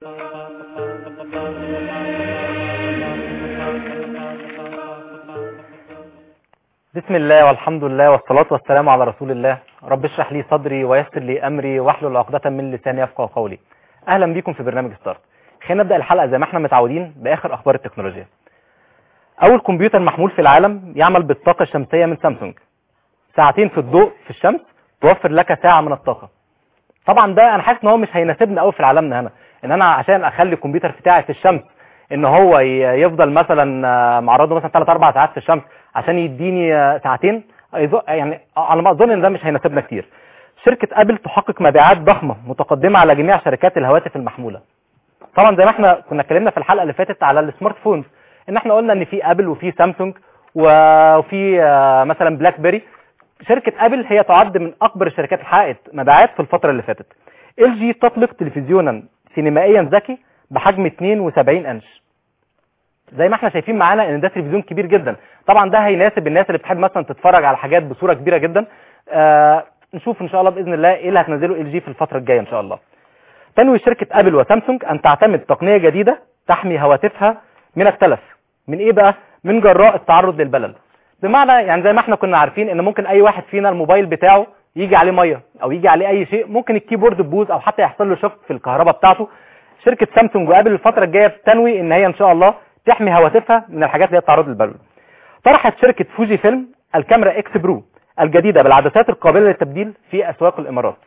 بسم الله والحمد لله والصلاة والسلام على رسول الله رب اشرح لي صدري ويسر لي أمري واحلل عقدة من لساني يفقه قولي أهلا بيكم في برنامج ستارت خلينا نبدأ الحلقة زي ما احنا متعودين بآخر أخبار التكنولوجيا أول كمبيوتر محمول في العالم يعمل بالطاقة الشمسية من سامسونج ساعتين في الضوء في الشمس توفر لك ساعة من الطاقة طبعا ده انا حاسس ان هو مش هيناسبنا قوي في عالمنا هنا ان انا عشان اخلي الكمبيوتر بتاعي في الشمس ان هو ي- يفضل مثلا آه، معرضه مثلا 3 4 ساعات في الشمس عشان يديني آه، ساعتين أيظ- يعني على ما اظن ان ده مش هيناسبنا كتير شركة ابل تحقق مبيعات ضخمة متقدمة على جميع شركات الهواتف المحمولة طبعا زي ما احنا كنا اتكلمنا في الحلقة اللي فاتت على السمارت فونز ان احنا قلنا ان في ابل وفي سامسونج وفي آه، مثلا بلاك بيري شركة ابل هي تعد من اكبر الشركات اللي حققت مبيعات في الفترة اللي فاتت ال جي تطلق تلفزيونا سينمائيا ذكي بحجم 72 انش زي ما احنا شايفين معانا ان ده تلفزيون كبير جدا طبعا ده هيناسب الناس اللي بتحب مثلا تتفرج على حاجات بصوره كبيره جدا آه نشوف ان شاء الله باذن الله ايه اللي هتنزله ال جي في الفتره الجايه ان شاء الله تنوي شركه ابل وسامسونج ان تعتمد تقنيه جديده تحمي هواتفها من التلف من ايه بقى من جراء التعرض للبلل بمعنى يعني زي ما احنا كنا عارفين ان ممكن اي واحد فينا الموبايل بتاعه يجي عليه ميه او يجي عليه اي شيء ممكن الكيبورد تبوظ او حتى يحصل له شوك في الكهرباء بتاعته شركه سامسونج وابل الفتره الجايه بتنوي ان هي ان شاء الله تحمي هواتفها من الحاجات اللي هي التعرض للبلل طرحت شركه فوجي فيلم الكاميرا اكس برو الجديده بالعدسات القابله للتبديل في اسواق الامارات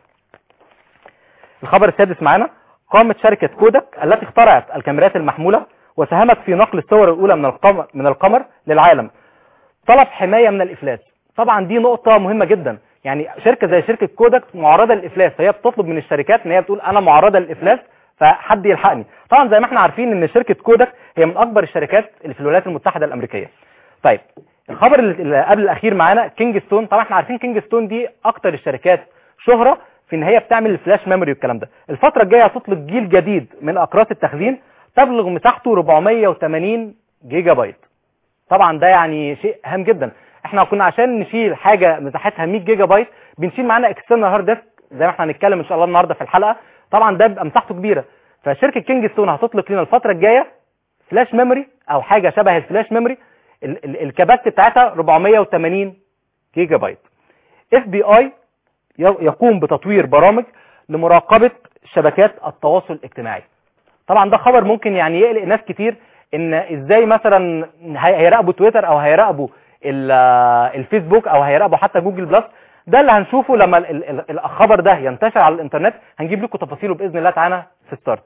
الخبر السادس معانا قامت شركة كودك التي اخترعت الكاميرات المحمولة وساهمت في نقل الصور الأولى من القمر, من القمر للعالم طلب حماية من الإفلاس طبعا دي نقطة مهمة جدا يعني شركة زي شركة كودك معرضة للإفلاس فهي بتطلب من الشركات ان هي بتقول أنا معرضة للإفلاس فحد يلحقني طبعا زي ما احنا عارفين ان شركة كودك هي من أكبر الشركات اللي في الولايات المتحدة الأمريكية طيب الخبر اللي اللي قبل الأخير معانا كينج ستون طبعا احنا عارفين كينج ستون دي أكتر الشركات شهرة في ان هي بتعمل الفلاش ميموري والكلام ده الفترة الجاية هتطلق جيل جديد من اقراص التخزين تبلغ مساحته 480 جيجا بايت طبعا ده يعني شيء هام جدا احنا كنا عشان نشيل حاجة مساحتها 100 جيجا بايت بنشيل معانا اكسترنال هارد ديسك زي ما احنا هنتكلم ان شاء الله النهارده في الحلقة طبعا ده بيبقى مساحته كبيرة فشركة كينج ستون هتطلق لنا الفترة الجاية فلاش ميموري او حاجة شبه الفلاش ميموري ال- ال- الكباست بتاعتها 480 جيجا بايت اف بي اي يقوم بتطوير برامج لمراقبة شبكات التواصل الاجتماعي طبعا ده خبر ممكن يعني يقلق ناس كتير ان ازاي مثلا هي- هيراقبوا تويتر او هيراقبوا ال- الفيسبوك او هيراقبوا حتى جوجل بلس ده اللي هنشوفه لما ال- ال- ال- الخبر ده ينتشر على الانترنت هنجيب لكم تفاصيله باذن الله تعالى في ستارت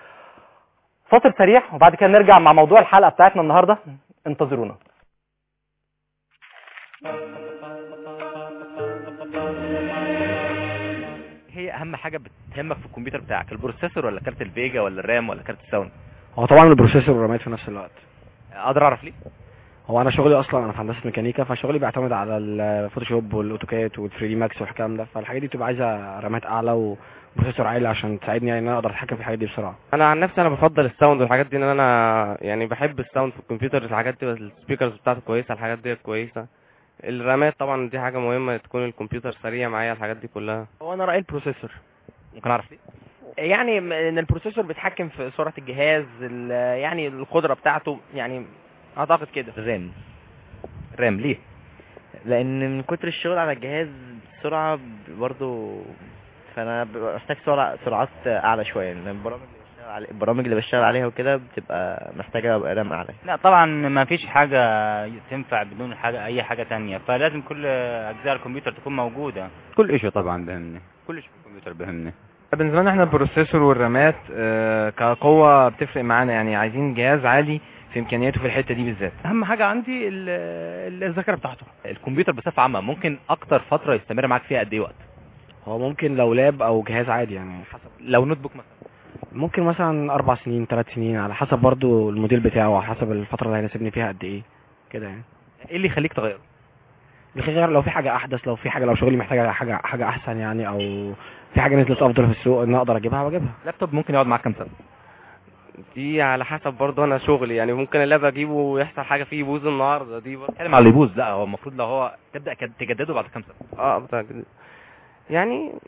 فاصل سريع وبعد كده نرجع مع موضوع الحلقه بتاعتنا النهارده انتظرونا هي اهم حاجه بتهمك في الكمبيوتر بتاعك البروسيسور ولا كارت الفيجا ولا الرام ولا كارت الساوند هو طبعا البروسيسور والرامات في نفس الوقت اقدر اعرف ليه هو انا شغلي اصلا انا في هندسه ميكانيكا فشغلي بيعتمد على الفوتوشوب والاوتوكاد وال3 دي ماكس والكلام ده فالحاجات دي بتبقى عايزه رامات اعلى وبروسيسور عالي عشان تساعدني يعني ان انا اقدر اتحكم في الحاجات دي بسرعه انا عن نفسي انا بفضل الساوند والحاجات دي ان انا يعني بحب الساوند في الكمبيوتر الحاجات دي السبيكرز بتاعته كويسه الحاجات دي كويسه الرامات طبعا دي حاجه مهمه تكون الكمبيوتر سريع معايا الحاجات دي كلها هو انا رايي البروسيسور ممكن اعرف ليه يعني م- ان البروسيسور بيتحكم في سرعه الجهاز ال- يعني القدره بتاعته يعني اعتقد كده الرام الرام ليه لان من كتر الشغل على الجهاز بسرعه برضو فانا ببقى محتاج سرعه سرعات اعلى شويه لان البرامج اللي بشتغل علي... البرامج اللي بشتغل عليها وكده بتبقى محتاجه ابقى رام اعلى لا طبعا ما فيش حاجة تنفع بدون حاجة أي حاجة تانية فلازم كل أجزاء الكمبيوتر تكون موجودة كل شيء طبعا بهمني كل شيء في الكمبيوتر بهمني بالنسبه لنا احنا البروسيسور والرامات آه، كقوه بتفرق معانا يعني عايزين جهاز عالي في امكانياته في الحته دي بالذات اهم حاجه عندي ال- الذاكره بتاعته الكمبيوتر بصفه عامه ممكن اكتر فتره يستمر معاك فيها قد ايه وقت هو ممكن لو لاب او جهاز عادي يعني حسب لو نوت بوك مثلا ممكن مثلا اربع سنين ثلاث سنين على حسب برضو الموديل بتاعه على حسب الفتره اللي هيناسبني فيها قد ايه كده يعني ايه اللي يخليك تغيره بخير لو في حاجه احدث لو في حاجه لو شغلي محتاج حاجه حاجه احسن يعني او في حاجه نزلت افضل في السوق ان اقدر اجيبها واجيبها لابتوب ممكن يقعد معاك كام سنه دي على حسب برضه انا شغلي يعني ممكن اللاب اجيبه ويحصل حاجه فيه يبوظ النهارده دي برضه اتكلم على اللي يبوظ لا هو المفروض لو هو تبدا كد- تجدده بعد كام سنه اه بتاع كده. يعني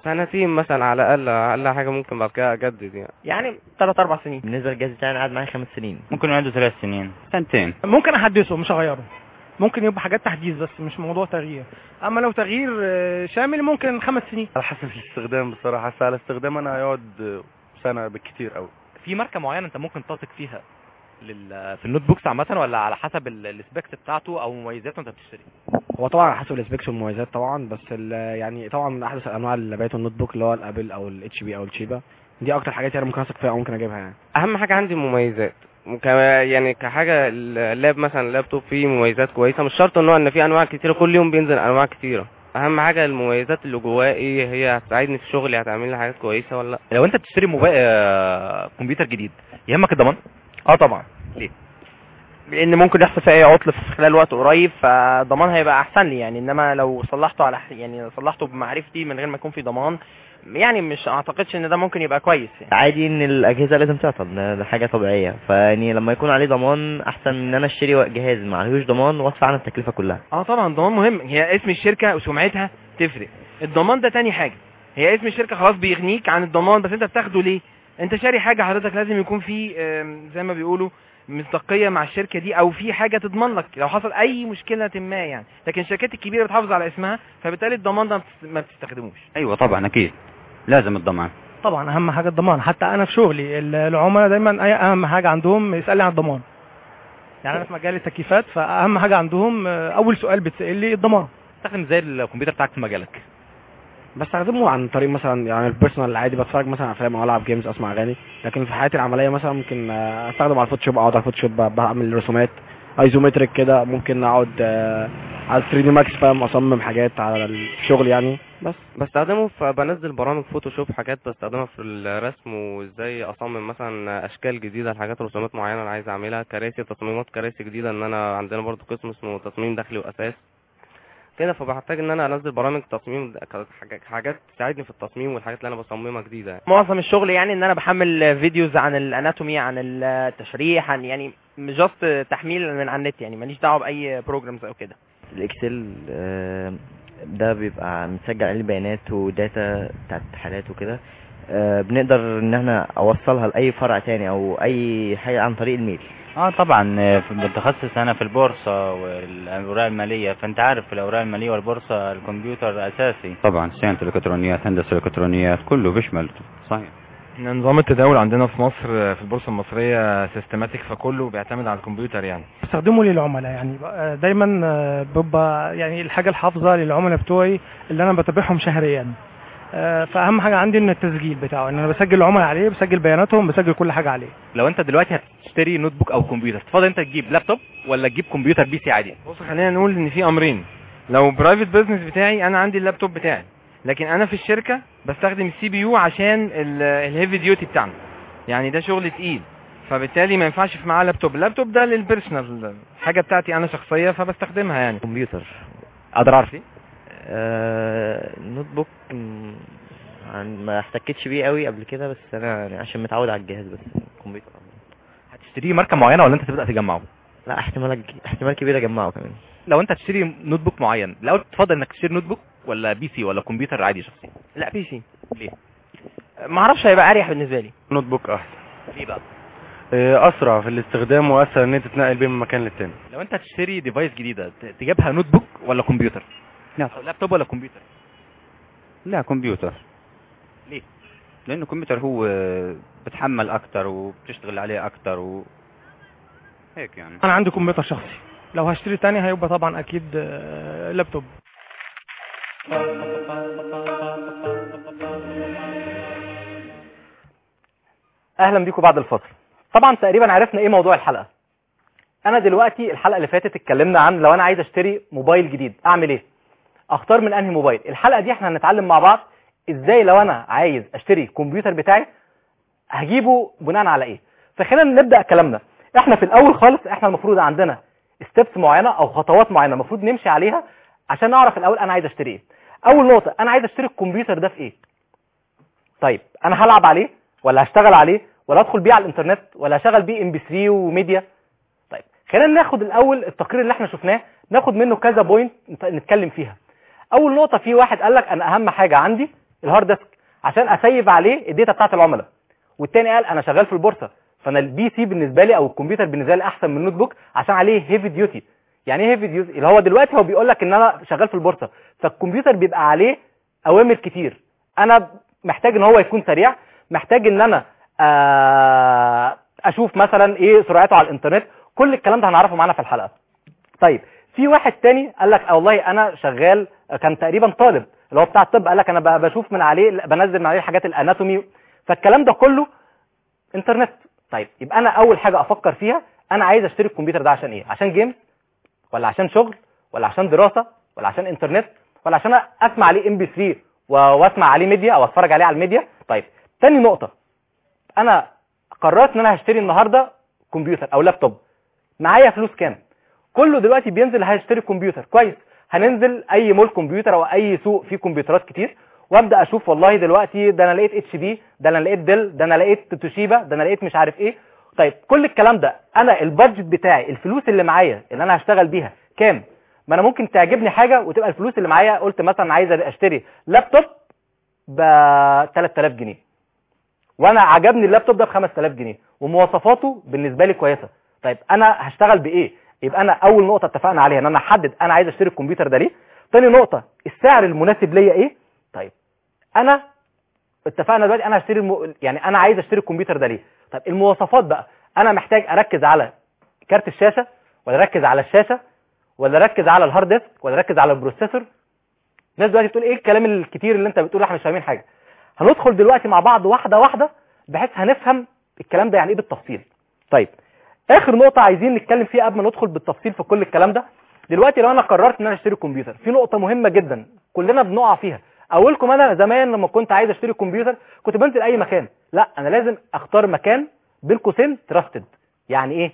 سنتين مثلا على الاقل اقل حاجه ممكن بعد كده اجدد يعني يعني 3 4 سنين بالنسبه للجهاز بتاعي انا قاعد معايا خمس سنين ممكن عنده ثلاث سنين سنتين ممكن احدثه مش اغيره ممكن يبقى حاجات تحديث بس مش موضوع تغيير اما لو تغيير آه، شامل ممكن خمس سنين على حسب الاستخدام بصراحة بس على استخدام انا هيقعد سنة بالكتير قوي في ماركه معينه انت ممكن تثق فيها لل... في النوت بوكس عامه ولا على حسب ال- السبيكس بتاعته او مميزاته انت بتشتري هو طبعا على حسب السبيكس والمميزات طبعا بس ال- يعني طبعا من احدث انواع اللابات النوت بوك اللي هو الابل او الاتش بي او الشيبا دي اكتر حاجات يعني ممكن اثق فيها او ممكن اجيبها يعني اهم حاجه عندي مميزات وك- يعني كحاجه اللاب مثلا اللابتوب فيه مميزات كويسه مش شرط ان هو ان في انواع كتيره كل يوم بينزل انواع كتيره اهم حاجه المميزات اللي جواه ايه هي هتساعدني في شغلي هتعمل لي حاجات كويسه ولا لا لو انت بتشتري موبايل آه، كمبيوتر جديد يهمك الضمان اه طبعا ليه؟ لان ممكن يحصل فيه اي عطل في خلال وقت قريب فالضمان هيبقى احسن لي يعني انما لو صلحته على ح- يعني صلحته بمعرفتي من غير ما يكون في ضمان يعني مش اعتقدش ان ده ممكن يبقى كويس يعني عادي ان الاجهزه لازم تعطل ده, ده حاجه طبيعيه فيعني لما يكون عليه ضمان احسن من ان انا اشتري جهاز ما عليهوش ضمان وادفع عنه التكلفه كلها اه طبعا ضمان مهم هي اسم الشركه وسمعتها تفرق الضمان ده تاني حاجه هي اسم الشركه خلاص بيغنيك عن الضمان بس انت بتاخده ليه انت شاري حاجه حضرتك لازم يكون في آم، زي ما بيقولوا مصداقيه مع الشركه دي او في حاجه تضمن لك لو حصل اي مشكله ما يعني لكن الشركات الكبيره بتحافظ على اسمها فبالتالي الضمان ده ما بتست- ما بتستخدموش ايوه طبعا اكيد لازم الضمان طبعا اهم حاجه الضمان حتى انا في شغلي ال- العملاء دايما اي اهم حاجه عندهم يسالني عن الضمان يعني انا في مجال التكييفات فاهم حاجه عندهم آه، اول سؤال بتسال لي الضمان تستخدم ازاي الكمبيوتر بتاعك في مجالك بستخدمه عن طريق مثلا يعني البيرسونال العادي بتفرج مثلا على افلام او العب جيمز اسمع اغاني لكن في حياتي العمليه مثلا ممكن آه، استخدم على الفوتوشوب اقعد على الفوتوشوب ب- بعمل رسومات ايزومتريك كده ممكن اقعد آه، على 3 دي ماكس فاهم اصمم حاجات على الشغل يعني بس بستخدمه فبنزل برامج فوتوشوب حاجات بستخدمها في الرسم وازاي اصمم مثلا اشكال جديده لحاجات رسومات معينه انا عايز اعملها كراسي تصميمات كراسي جديده ان انا عندنا برضو قسم اسمه تصميم داخلي واساس كده فبحتاج ان انا انزل برامج تصميم ك- حاجات- حاجات تساعدني في التصميم والحاجات اللي انا بصممها جديده يعني. معظم الشغل يعني ان انا بحمل فيديوز عن الاناتومي عن التشريح عن يعني جاست تحميل من على النت يعني ماليش دعوه باي بروجرامز او كده الاكسل آه، ده بيبقى متسجل عليه بيانات وداتا بتاعت حالات وكده آه، بنقدر ان احنا اوصلها لاي فرع تاني او اي حاجه عن طريق الميل اه طبعا آه، في- متخصص انا في البورصه والاوراق الماليه فانت عارف في الاوراق الماليه والبورصه الكمبيوتر اساسي طبعا صيانه الالكترونيات هندسه الالكترونيات كله بيشمل صحيح إن نظام التداول عندنا في مصر آه، في البورصه المصريه سيستماتيك فكله بيعتمد على الكمبيوتر يعني بستخدمه للعملاء يعني آه، دايما آه، ببقى يعني الحاجه الحافظه للعملاء بتوعي اللي انا بتابعهم شهريا آه، فاهم حاجه عندي ان التسجيل بتاعه ان انا بسجل العملاء عليه بسجل بياناتهم بسجل كل حاجه عليه لو انت دلوقتي هتشتري نوت بوك او كمبيوتر تفضل انت تجيب لابتوب ولا تجيب كمبيوتر بي سي عادي بص خلينا نقول ان في امرين لو برايفت بزنس بتاعي انا عندي اللابتوب بتاعي لكن انا في الشركه بستخدم السي بي يو عشان الهيفي ديوتي بتاعنا يعني ده شغل تقيل فبالتالي ما ينفعش في معاه لابتوب اللابتوب ده للبيرسونال حاجه بتاعتي انا شخصيه فبستخدمها يعني كمبيوتر اقدر اعرف ليه آه، نوت بوك مم، عن- ما احتكتش بيه قوي قبل كده بس انا يعني عشان متعود على الجهاز بس الكمبيوتر هتشتريه ماركه معينه ولا انت تبدا تجمعه لا احتمال احتمال كبير اجمعه كمان لو انت هتشتري نوت بوك معين الاول تفضل انك تشتري نوت بوك ولا بي سي ولا كمبيوتر عادي شخصي لا بي سي ليه ما اعرفش هيبقى اريح بالنسبه لي نوت بوك احسن ليه بقى آه، اسرع في الاستخدام واسهل ان انت تتنقل بين من مكان للتاني لو انت هتشتري ديفايس جديده ت- تجيبها نوت بوك ولا كمبيوتر لا. أو لابتوب ولا كمبيوتر لا كمبيوتر ليه؟ لانه الكمبيوتر هو بتحمل اكتر وبتشتغل عليه اكتر و هيك يعني انا عندي كمبيوتر شخصي لو هشتري تاني هيبقى طبعا اكيد آه، لابتوب اهلا بيكم بعد الفصل طبعا تقريبا عرفنا ايه موضوع الحلقه انا دلوقتي الحلقه اللي فاتت اتكلمنا عن لو انا عايز اشتري موبايل جديد اعمل ايه اختار من انهي موبايل الحلقه دي احنا هنتعلم مع بعض ازاي لو انا عايز اشتري كمبيوتر بتاعي هجيبه بناء على ايه فخلينا نبدا كلامنا احنا في الاول خالص احنا المفروض عندنا ستيبس معينه او خطوات معينه المفروض نمشي عليها عشان نعرف الاول انا عايز اشتري ايه اول نقطه انا عايز اشتري الكمبيوتر ده في ايه طيب انا هلعب عليه ولا هشتغل عليه ولا ادخل بيه على الانترنت ولا هشغل بيه ام بي 3 وميديا طيب خلينا ناخد الاول التقرير اللي احنا شفناه ناخد منه كذا بوينت نتكلم فيها اول نقطه في واحد قال لك انا اهم حاجه عندي الهارد ديسك عشان اسيب عليه الداتا بتاعت العملاء والتاني قال انا شغال في البورصه فانا البي سي بالنسبه لي او الكمبيوتر بالنسبه لي احسن من النوت بوك عشان عليه هيفي ديوتي يعني ايه هيفي ديوتي اللي هو دلوقتي هو بيقول لك ان انا شغال في البورصه فالكمبيوتر بيبقى عليه اوامر كتير انا محتاج ان هو يكون سريع محتاج ان انا آه، اشوف مثلا ايه سرعته على الانترنت كل الكلام ده هنعرفه معانا في الحلقه طيب في واحد تاني قال لك آه والله انا شغال كان تقريبا طالب اللي هو بتاع الطب قال لك انا بقى بشوف من عليه بنزل من عليه حاجات الاناتومي فالكلام ده كله انترنت طيب يبقى انا اول حاجه افكر فيها انا عايز اشتري الكمبيوتر ده عشان ايه عشان جيمز ولا عشان شغل ولا عشان دراسه ولا عشان انترنت ولا عشان اسمع عليه ام بي 3 واسمع عليه ميديا او اتفرج عليه على الميديا طيب تاني نقطه انا قررت ان انا هشتري النهارده كمبيوتر او لابتوب معايا فلوس كام كله دلوقتي بينزل هيشتري كمبيوتر كويس هننزل اي مول كمبيوتر او اي سوق فيه كمبيوترات كتير وابدا اشوف والله دلوقتي ده انا لقيت اتش بي ده انا لقيت ديل ده انا لقيت توشيبا ده انا لقيت مش عارف ايه طيب كل الكلام ده انا البادجت بتاعي الفلوس اللي معايا اللي انا هشتغل بيها كام ما انا ممكن تعجبني حاجه وتبقى الفلوس اللي معايا قلت مثلا عايز اشتري لابتوب ب 3000 جنيه وانا عجبني اللابتوب ده ب 5000 جنيه ومواصفاته بالنسبه لي كويسه طيب انا هشتغل بايه يبقى انا اول نقطه اتفقنا عليها ان انا احدد انا عايز اشتري الكمبيوتر ده ليه تاني نقطه السعر المناسب ليا ايه طيب انا اتفقنا دلوقتي انا هشتري الم... يعني انا عايز اشتري الكمبيوتر ده ليه طب المواصفات بقى انا محتاج اركز على كارت الشاشه ولا اركز على الشاشه ولا اركز على الهارد ديسك ولا اركز على البروسيسور الناس دلوقتي بتقول ايه الكلام الكتير اللي انت بتقوله احنا مش فاهمين حاجه هندخل دلوقتي مع بعض واحده واحده بحيث هنفهم الكلام ده يعني ايه بالتفصيل طيب اخر نقطه عايزين نتكلم فيها قبل ما ندخل بالتفصيل في كل الكلام ده دلوقتي لو انا قررت ان انا اشتري كمبيوتر في نقطه مهمه جدا كلنا بنقع فيها اولكم انا زمان لما كنت عايز اشتري كمبيوتر كنت بنزل اي مكان لا انا لازم اختار مكان بين قوسين تراستد يعني ايه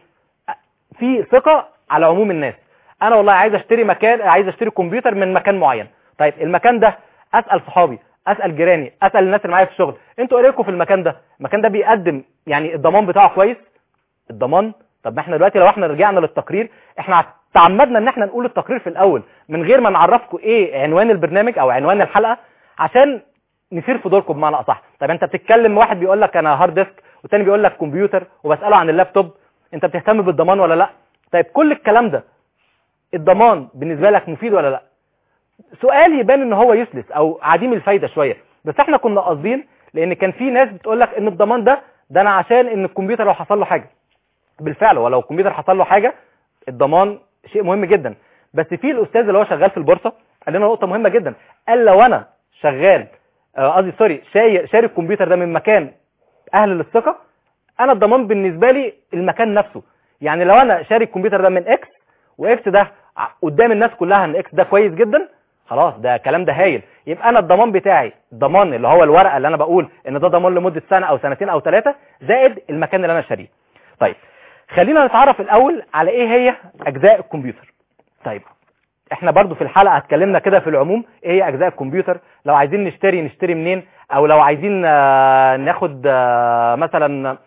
في ثقه على عموم الناس انا والله عايز اشتري مكان عايز اشتري كمبيوتر من مكان معين طيب المكان ده اسال صحابي اسال جيراني اسال الناس اللي معايا في الشغل انتوا ايه رايكم في المكان ده المكان ده بيقدم يعني الضمان بتاعه كويس الضمان طب ما احنا دلوقتي لو احنا رجعنا للتقرير احنا تعمدنا ان احنا نقول التقرير في الاول من غير ما نعرفكم ايه عنوان البرنامج او عنوان الحلقه عشان نثير فضولكم بمعنى اصح طب انت بتتكلم واحد بيقول لك انا هارد ديسك والتاني بيقول لك كمبيوتر وبساله عن اللابتوب انت بتهتم بالضمان ولا لا طيب كل الكلام ده الضمان بالنسبه لك مفيد ولا لا سؤال يبان ان هو يسلس او عديم الفايده شويه بس احنا كنا قاصدين لان كان في ناس بتقول لك ان الضمان ده ده انا عشان ان الكمبيوتر لو حصل له حاجه بالفعل ولو الكمبيوتر حصل له حاجه الضمان شيء مهم جدا بس في الاستاذ اللي هو شغال في البورصه قال لنا نقطه مهمه جدا قال لو انا شغال قصدي سوري شاري شاري الكمبيوتر ده من مكان اهل للثقه انا الضمان بالنسبه لي المكان نفسه يعني لو انا شاري الكمبيوتر ده من اكس واكس ده قدام الناس كلها ان اكس ده كويس جدا خلاص ده الكلام ده هايل يبقى انا الضمان بتاعي الضمان اللي هو الورقه اللي انا بقول ان ده ضمان لمده سنه او سنتين او ثلاثه زائد المكان اللي انا شاريه طيب خلينا نتعرف الاول على ايه هي اجزاء الكمبيوتر طيب احنا برضو في الحلقه اتكلمنا كده في العموم ايه هي اجزاء الكمبيوتر لو عايزين نشتري نشتري منين او لو عايزين ناخد مثلا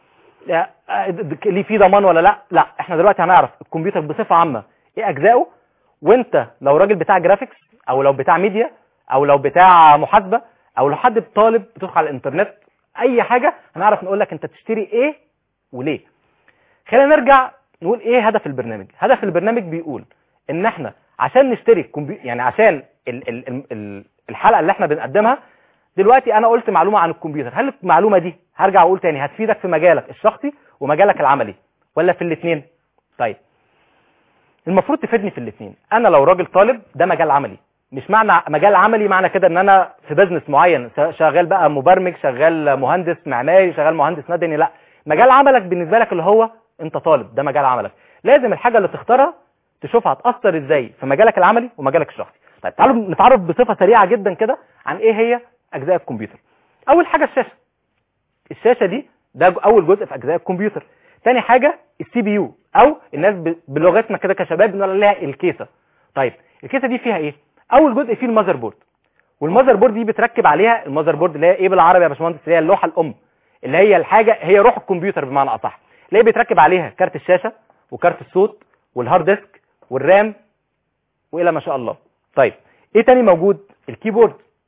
ليه في ضمان ولا لا لا احنا دلوقتي هنعرف الكمبيوتر بصفه عامه ايه اجزائه وانت لو راجل بتاع جرافيكس او لو بتاع ميديا او لو بتاع محاسبه او لو حد طالب بتدخل على الانترنت اي حاجه هنعرف نقول لك انت تشتري ايه وليه خلينا نرجع نقول ايه هدف البرنامج هدف البرنامج بيقول ان احنا عشان نشتري كمبي... يعني عشان ال... ال... ال... الحلقه اللي احنا بنقدمها دلوقتي انا قلت معلومه عن الكمبيوتر هل المعلومه دي هرجع اقول تاني هتفيدك في مجالك الشخصي ومجالك العملي ولا في الاثنين طيب المفروض تفيدني في الاثنين انا لو راجل طالب ده مجال عملي مش معنى مجال عملي معنى كده ان انا في بزنس معين شغال بقى مبرمج شغال مهندس معماري شغال مهندس مدني لا مجال عملك بالنسبه لك اللي هو انت طالب ده مجال عملك لازم الحاجه اللي تختارها تشوفها هتاثر ازاي في مجالك العملي ومجالك الشخصي طيب تعالوا نتعرف بصفه سريعه جدا كده عن ايه هي اجزاء الكمبيوتر اول حاجه الشاشه الشاشه دي ده اول جزء في اجزاء الكمبيوتر تاني حاجه السي بي يو او الناس بلغتنا كده كشباب بنقول عليها الكيسه طيب الكيسه دي فيها ايه اول جزء فيه المذر بورد والمذر بورد دي بتركب عليها المذر بورد اللي هي ايه بالعربي يا باشمهندس اللي هي اللوحه الام اللي هي الحاجه هي روح الكمبيوتر بمعنى اصح اللي هي بيتركب عليها كارت الشاشه وكارت الصوت والهارد ديسك والرام والى ما شاء الله طيب ايه تاني موجود الكيبورد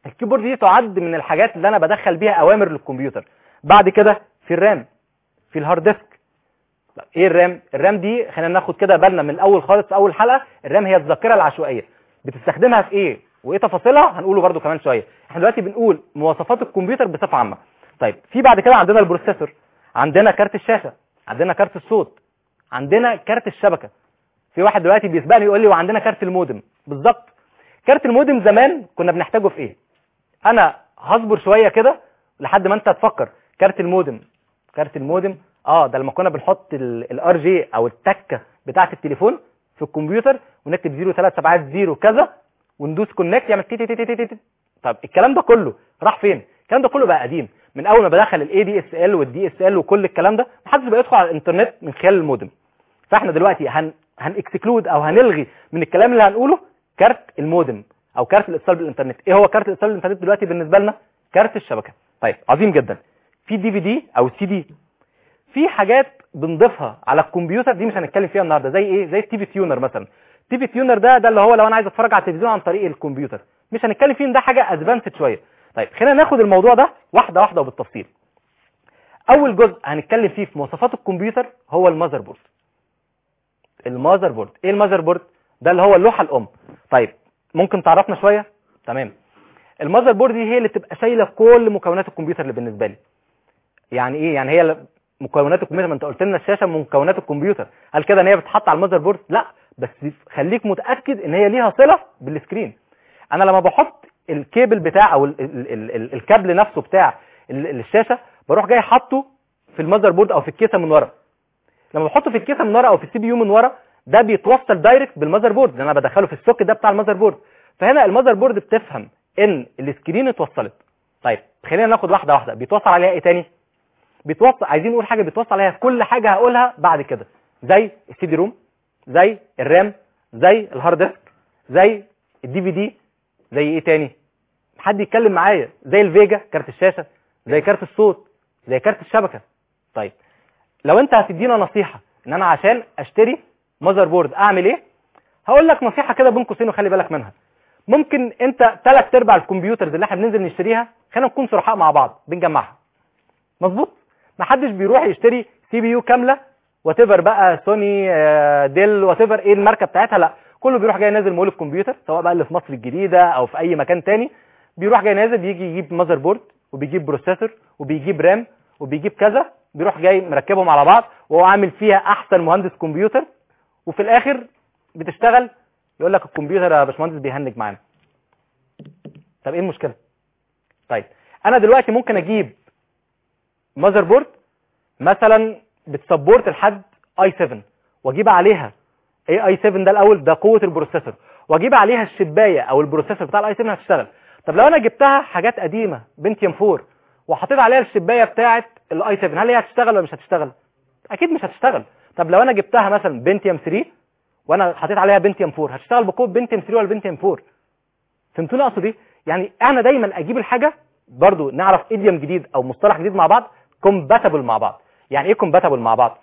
الكيبورد دي تعد من الحاجات اللي انا بدخل بيها اوامر للكمبيوتر بعد كده في الرام في الهارد ديسك طب ايه الرام الرام دي خلينا ناخد كده بالنا من الاول خالص في اول حلقه الرام هي الذاكره العشوائيه بتستخدمها في ايه وايه تفاصيلها هنقوله برده كمان شويه احنا دلوقتي بنقول مواصفات الكمبيوتر بصفه عامه طيب في بعد كده عندنا البروسيسور عندنا كارت الشاشه عندنا كارت الصوت عندنا كارت الشبكه في واحد دلوقتي بيسبقني يقول لي وعندنا كارت المودم بالظبط كارت المودم زمان كنا بنحتاجه في ايه انا هصبر شويه كده لحد ما انت تفكر كارت المودم كارت المودم اه ده لما كنا بنحط الار جي او التكه بتاعه التليفون في الكمبيوتر ونكتب 037 كذا وندوس كونكت يعمل تي تي تي تي تي تي طب الكلام ده كله راح فين الكلام ده كله بقى قديم من اول ما بدخل الاي دي اس ال والدي اس ال وكل الكلام ده محدش بقى يدخل على الانترنت من خلال المودم فاحنا دلوقتي هن هنكسكلود او هنلغي من الكلام اللي هنقوله كارت المودم او كارت الاتصال بالانترنت ايه هو كارت الاتصال بالانترنت دلوقتي بالنسبه لنا كارت الشبكه طيب عظيم جدا في دي في دي او سي دي في حاجات بنضيفها على الكمبيوتر دي مش هنتكلم فيها النهارده زي ايه زي التي في تيونر مثلا التي في تيونر ده ده اللي هو لو انا عايز اتفرج على التلفزيون عن طريق الكمبيوتر مش هنتكلم فيه إن ده حاجه ادفانسد شويه طيب خلينا ناخد الموضوع ده واحده واحده وبالتفصيل اول جزء هنتكلم فيه في مواصفات الكمبيوتر هو المذر بورد المذر بورد ايه المذر بورد ده اللي هو اللوحه الام طيب ممكن تعرفنا شويه تمام المذر بورد دي هي اللي تبقى شايله كل مكونات الكمبيوتر اللي بالنسبه لي يعني ايه يعني هي مكونات الكمبيوتر ما انت قلت لنا الشاشه من مكونات الكمبيوتر هل كده ان هي بتتحط على المذر بورد لا بس خليك متاكد ان هي ليها صله بالسكرين انا لما بحط الكيبل بتاع او ال ال ال ال الكابل نفسه بتاع ال- الشاشه بروح جاي حاطه في المذر بورد او في الكيسه من ورا لما بحطه في الكيسه من ورا او في السي بي يو من ورا ده بيتوصل دايركت بالمذر بورد لان انا بدخله في السوكت ده بتاع المذر بورد فهنا المذر بورد بتفهم ان السكرين اتوصلت طيب خلينا ناخد واحده واحده بيتوصل عليها ايه تاني بيتوصل عايزين نقول حاجه بيتوصل عليها كل حاجه هقولها بعد كده زي السي دي روم زي الرام زي الهارد ديسك زي الدي في دي زي ايه تاني حد يتكلم معايا زي الفيجا كارت الشاشه زي كارت الصوت زي كارت الشبكه طيب لو انت هتدينا نصيحه ان انا عشان اشتري ماذر بورد اعمل ايه هقول لك نصيحه كده بين قوسين وخلي بالك منها ممكن انت ثلاث ارباع الكمبيوترز اللي احنا بننزل نشتريها خلينا نكون صرحاء مع بعض بنجمعها مظبوط ما حدش بيروح يشتري سي بي يو كامله وات بقى سوني آه، ديل وات ايه الماركه بتاعتها لا كله بيروح جاي نازل مول الكمبيوتر سواء بقى اللي في مصر الجديده او في اي مكان تاني بيروح جاي نازل بيجي يجيب ماذر بورد وبيجيب بروسيسور وبيجيب رام وبيجيب كذا بيروح جاي مركبهم على بعض وهو عامل فيها احسن مهندس كمبيوتر وفي الاخر بتشتغل يقول لك الكمبيوتر يا باشمهندس بيهنج معانا طب ايه المشكله طيب انا دلوقتي ممكن اجيب ماذر بورد مثلا بتسبورت لحد اي 7 واجيب عليها ايه اي 7 ده الاول ده قوه البروسيسور واجيب عليها الشبايه او البروسيسور بتاع الاي 7 هتشتغل طب لو انا جبتها حاجات قديمه بنتيوم 4 وحطيت عليها الشبايه بتاعه الاي 7 هل هي هتشتغل ولا مش هتشتغل اكيد مش هتشتغل طب لو انا جبتها مثلا بنتيوم 3 وانا حطيت عليها بنتيوم 4 هتشتغل بقوه بنتيوم 3 ولا بنتيوم 4 فهمتوني اقصد ايه يعني انا دايما اجيب الحاجه برضو نعرف ايديوم جديد او مصطلح جديد مع بعض كومباتبل مع بعض يعني ايه كومباتبل مع بعض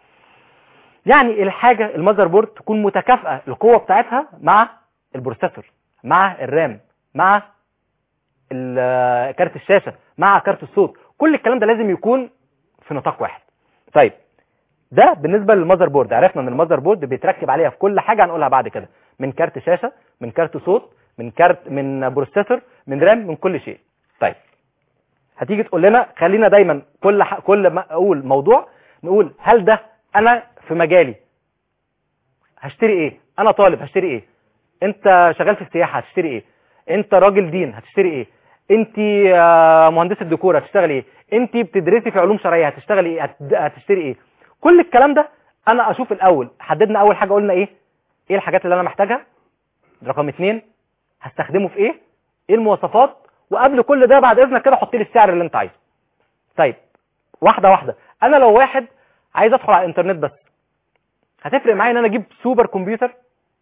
يعني الحاجه المذر بورد تكون متكافئه القوه بتاعتها مع البروسيسور مع الرام مع ال- كارت الشاشه مع كارت الصوت كل الكلام ده لازم يكون في نطاق واحد طيب ده بالنسبه للمذر بورد عرفنا ان المذر بورد بيتركب عليها في كل حاجه هنقولها بعد كده من كارت شاشه من كارت صوت من كارت من بروسيسور من رام من كل شيء طيب هتيجي تقول لنا خلينا دايما كل ح... كل ما اقول موضوع نقول هل ده انا في مجالي هشتري ايه انا طالب هشتري ايه انت شغال في السياحه هتشتري ايه انت راجل دين هتشتري ايه انت آه، مهندسه ديكور هتشتغلي ايه انت بتدرسي في علوم شرعيه هتشتغلي ايه هت- هتشتري ايه كل الكلام ده انا اشوف الاول حددنا اول حاجه قلنا ايه ايه الحاجات اللي انا محتاجها رقم اتنين هستخدمه في ايه ايه المواصفات وقبل كل ده بعد اذنك كده حط لي السعر اللي انت عايزه طيب واحده واحده انا لو واحد عايز ادخل على الانترنت بس هتفرق معايا ان انا اجيب سوبر كمبيوتر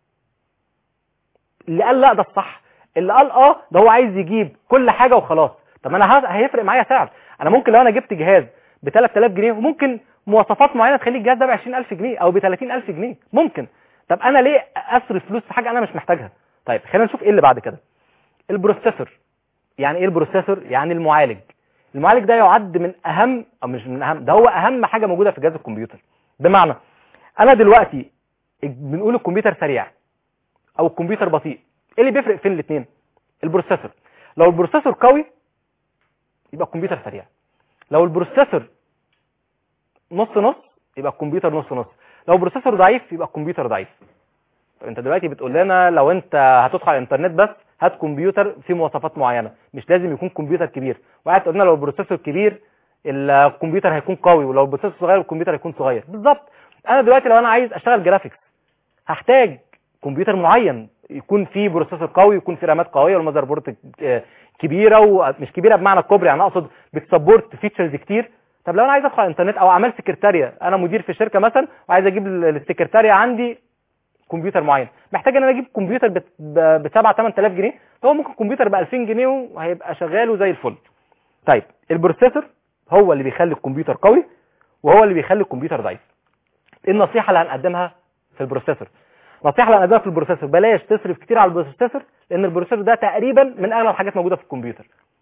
اللي قال لا ده الصح اللي قال اه ده هو عايز يجيب كل حاجه وخلاص طب انا ه- هيفرق معايا سعر انا ممكن لو انا جبت جهاز ب 3000 جنيه وممكن مواصفات معينه تخلي الجهاز ده ب 20000 جنيه او ب 30000 جنيه ممكن طب انا ليه اصرف فلوس في حاجه انا مش محتاجها طيب خلينا نشوف ايه اللي بعد كده البروسيسور يعني ايه البروسيسور يعني المعالج المعالج ده يعد من اهم او مش من اهم ده هو اهم حاجه موجوده في جهاز الكمبيوتر بمعنى انا دلوقتي بنقول الكمبيوتر سريع او الكمبيوتر بطيء ايه اللي بيفرق فين الاثنين البروسيسور لو البروسيسور قوي يبقى الكمبيوتر سريع لو البروسيسور نص نص يبقى الكمبيوتر نص نص لو البروسيسور ضعيف يبقى الكمبيوتر ضعيف طب انت دلوقتي بتقول لنا لو انت هتدخل على الانترنت بس هات كمبيوتر فيه مواصفات معينه مش لازم يكون كمبيوتر كبير وقاعد تقول لنا لو البروسيسور كبير الكمبيوتر هيكون قوي ولو البروسيسور صغير الكمبيوتر هيكون صغير بالظبط انا دلوقتي لو انا عايز اشتغل جرافيكس هحتاج كمبيوتر معين يكون فيه بروسيسور قوي يكون فيه رامات قويه والمذر بورد ك- كبيره ومش كبيره بمعنى الكبر يعني اقصد بتسبورت فيتشرز كتير طب لو انا عايز ادخل على الانترنت او اعمل سكرتاريا انا مدير في شركه مثلا وعايز اجيب ال- السكرتاريا عندي كمبيوتر معين محتاج ان انا اجيب كمبيوتر ب 7 8000 جنيه هو ممكن كمبيوتر ب 2000 جنيه وهيبقى شغال وزي الفل طيب البروسيسور هو اللي بيخلي الكمبيوتر قوي وهو اللي بيخلي الكمبيوتر ضعيف ايه النصيحه اللي هنقدمها في البروسيسور النصيحه اللي هنقدمها في البروسيسور بلاش تصرف كتير على البروسيسور لان البروسيسور ده تقريبا من اغلى الحاجات موجوده في الكمبيوتر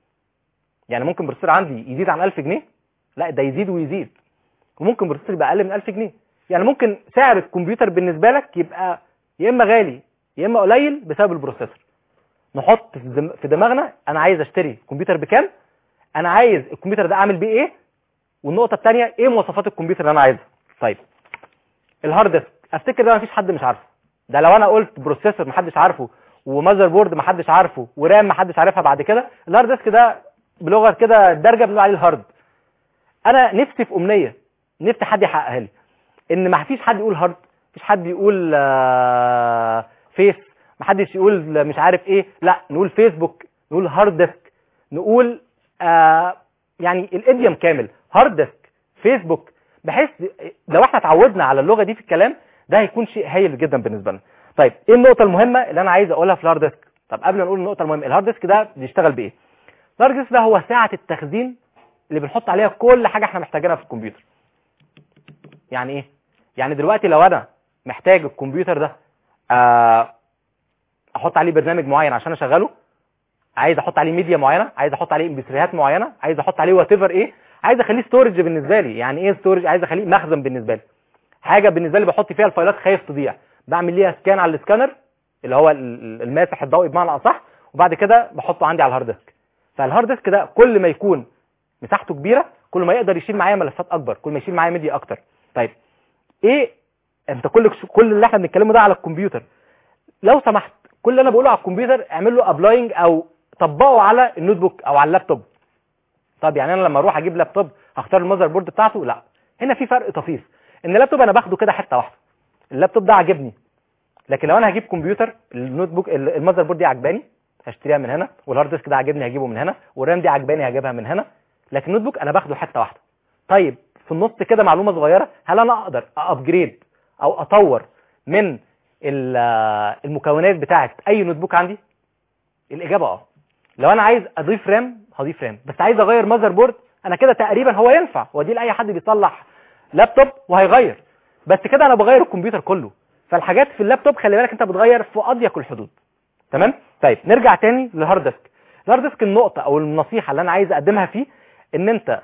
يعني ممكن بروسيسور عندي يزيد عن 1000 جنيه لا ده يزيد ويزيد وممكن بروسيسور يبقى اقل من 1000 جنيه يعني ممكن سعر الكمبيوتر بالنسبه لك يبقى يا اما غالي يا اما قليل بسبب البروسيسور نحط في دم- في دماغنا انا عايز اشتري كمبيوتر بكام انا عايز الكمبيوتر ده اعمل بيه ايه والنقطه الثانيه ايه مواصفات الكمبيوتر اللي انا عايزها طيب الهارد ديسك افتكر ده مفيش حد مش عارفه ده لو انا قلت بروسيسور محدش عارفه وماذر بورد محدش عارفه ورام محدش عارفها بعد كده الهارد ديسك ده بلغه كده الدرجه بنقول عليه الهارد انا نفسي في امنيه نفسي حد يحققها لي ان ما فيش حد يقول هارد مفيش حد يقول آه، فيس ما حدش يقول مش عارف ايه لا نقول فيسبوك نقول هارد ديسك نقول آه يعني الاديم كامل هارد ديسك فيسبوك بحيث لو احنا اتعودنا على اللغه دي في الكلام ده هيكون شيء هايل جدا بالنسبه لنا طيب ايه النقطه المهمه اللي انا عايز اقولها في الهارد ديسك طب قبل ما نقول النقطه المهمه الهارد ديسك ده بيشتغل بايه الهارد ديسك ده هو ساعه التخزين اللي بنحط عليها كل حاجه احنا محتاجينها في الكمبيوتر يعني ايه يعني دلوقتي لو انا محتاج الكمبيوتر ده آه، احط عليه برنامج معين عشان اشغله عايز احط عليه ميديا معينه عايز احط عليه امبيسريات معينه عايز احط عليه وات ايفر ايه عايز اخليه ستورج بالنسبه لي يعني ايه ستورج عايز اخليه مخزن بالنسبه لي حاجه بالنسبه لي بحط فيها الفايلات خايف تضيع بعمل ليها سكان على السكانر اللي هو ال- ال- الماسح الضوئي بمعنى اصح وبعد كده بحطه عندي على الهارد ديسك فالهارد ديسك ده كل ما يكون مساحته كبيره كل ما يقدر يشيل معايا ملفات اكبر كل ما يشيل معايا ميديا اكتر طيب ايه انت كل كل اللي احنا بنتكلمه ده على الكمبيوتر لو سمحت كل اللي انا بقوله على الكمبيوتر اعمل له ابلاينج او طبقه على النوت بوك او على اللابتوب طب يعني انا لما اروح اجيب لابتوب هختار المذر بورد بتاعته لا هنا في فرق طفيف ان اللابتوب انا باخده كده حته واحده اللابتوب ده عاجبني لكن لو انا هجيب كمبيوتر النوت بوك ال- المذر بورد دي عجباني هشتريها من هنا والهارد ديسك ده عاجبني هجيبه من هنا والرام دي عجباني هجيبها من هنا لكن النوت بوك انا باخده حته واحده طيب في النص كده معلومه صغيره هل انا اقدر ابجريد او اطور من ال- المكونات بتاعه اي نوت بوك عندي الاجابه اه لو انا عايز اضيف رام هضيف رام بس عايز اغير ماذر بورد انا كده تقريبا هو ينفع هو دي لاي حد بيصلح لابتوب وهيغير بس كده انا بغير الكمبيوتر كله فالحاجات في اللابتوب خلي بالك انت بتغير في اضيق الحدود تمام طيب نرجع تاني للهارد ديسك الهارد ديسك النقطه او النصيحه اللي انا عايز اقدمها فيه ان انت